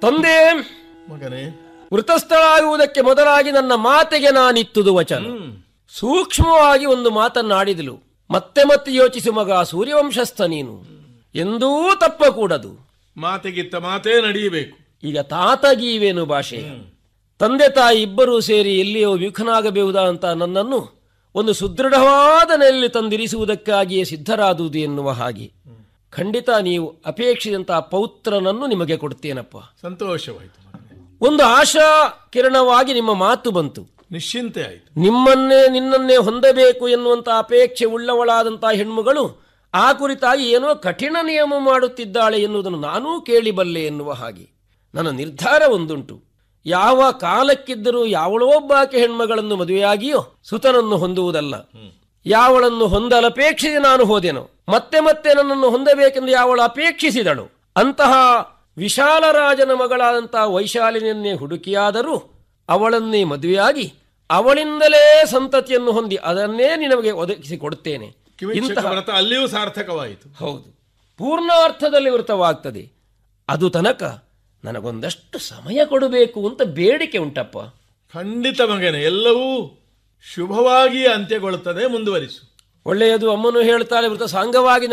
ತಂದೆ ಮಗನೇ ವೃತಸ್ಥಳಾಗುವುದಕ್ಕೆ ಮೊದಲಾಗಿ ನನ್ನ ಮಾತೆಗೆ ನಾನಿತ್ತುದು ವಚನ ಸೂಕ್ಷ್ಮವಾಗಿ ಒಂದು ಮಾತನ್ನಾಡಿದಳು ಮತ್ತೆ ಮತ್ತೆ ಯೋಚಿಸು ಮಗ ಸೂರ್ಯವಂಶಸ್ಥ ನೀನು ಎಂದೂ ತಪ್ಪ ಕೂಡದು ಮಾತೆಗಿತ್ತ ಮಾತೇ ನಡೆಯಬೇಕು ಈಗ ತಾತಗೀವೇನು ಭಾಷೆ ತಂದೆ ತಾಯಿ ಇಬ್ಬರೂ ಸೇರಿ ಎಲ್ಲಿಯೋ ವಿಮುಖನಾಗಬಹುದಾ ಅಂತ ನನ್ನನ್ನು ಒಂದು ಸುದೃಢವಾದ ನೆಲೆಯಲ್ಲಿ ತಂದಿರಿಸುವುದಕ್ಕಾಗಿಯೇ ಸಿದ್ಧರಾದುದು ಎನ್ನುವ ಹಾಗೆ ಖಂಡಿತ ನೀವು ಅಪೇಕ್ಷಿಸಿದಂತಹ ಪೌತ್ರನನ್ನು ನಿಮಗೆ ಕೊಡ್ತೇನಪ್ಪ ಸಂತೋಷವಾಯಿತು ಮಗನೇ ಒಂದು ಆಶಾ ಕಿರಣವಾಗಿ ನಿಮ್ಮ ಮಾತು ಬಂತು ನಿಶ್ಚಿಂತೆ ಆಯಿತು ನಿಮ್ಮನ್ನೇ ನಿನ್ನನ್ನೇ ಹೊಂದಬೇಕು ಎನ್ನುವಂತ ಅಪೇಕ್ಷೆ ಉಳ್ಳವಳಾದಂತಹ ಹೆಣ್ಮಗಳು ಆ ಕುರಿತಾಗಿ ಏನೋ ಕಠಿಣ ನಿಯಮ ಮಾಡುತ್ತಿದ್ದಾಳೆ ಎನ್ನುವುದನ್ನು ನಾನೂ ಕೇಳಿಬಲ್ಲೆ ಎನ್ನುವ ಹಾಗೆ ನನ್ನ ನಿರ್ಧಾರ ಒಂದುಂಟು ಯಾವ ಕಾಲಕ್ಕಿದ್ದರೂ ಯಾವಳೊಬ್ಬಾಕೆ ಹೆಣ್ಮಗಳನ್ನು ಮದುವೆಯಾಗಿಯೋ ಸುತನನ್ನು ಹೊಂದುವುದಲ್ಲ ಯಾವಳನ್ನು ಹೊಂದಲಪೇಕ್ಷಿಸಿ ನಾನು ಹೋದೆನೋ ಮತ್ತೆ ಮತ್ತೆ ನನ್ನನ್ನು ಹೊಂದಬೇಕೆಂದು ಯಾವಳು ಅಪೇಕ್ಷಿಸಿದಳು ಅಂತಹ ವಿಶಾಲರಾಜನ ಮಗಳಾದಂತಹ ವೈಶಾಲಿನಿಯನ್ನೇ ಹುಡುಕಿಯಾದರೂ ಅವಳನ್ನೇ ಮದುವೆಯಾಗಿ ಅವಳಿಂದಲೇ ಸಂತತಿಯನ್ನು ಹೊಂದಿ ಅದನ್ನೇ ನಿನಗೆ ಒದಗಿಸಿ ಕೊಡುತ್ತೇನೆ ಕಿವಿಚಕ ಇಂತಹ ವ್ರತ ಅಲ್ಲಿಯೂ ಸಾರ್ಥಕವಾಯಿತು ಹೌದು ಪೂರ್ಣಾರ್ಥದಲ್ಲಿ ವೃತವಾಗ್ತದೆ ಅದು ತನಕ ನನಗೊಂದಷ್ಟು ಸಮಯ ಕೊಡಬೇಕು ಅಂತ ಬೇಡಿಕೆ ಉಂಟಪ್ಪ ಖಂಡಿತ ಮಗನೇ ಎಲ್ಲವೂ ಶುಭವಾಗಿ ಅಂತ್ಯಗೊಳ್ಳುತ್ತದೆ ಮುಂದುವರಿಸು ಒಳ್ಳೆಯದು ಅಮ್ಮನು ಹೇಳ್ತಾಳೆ ವೃತ ಸಾಂಗವಾಗಿ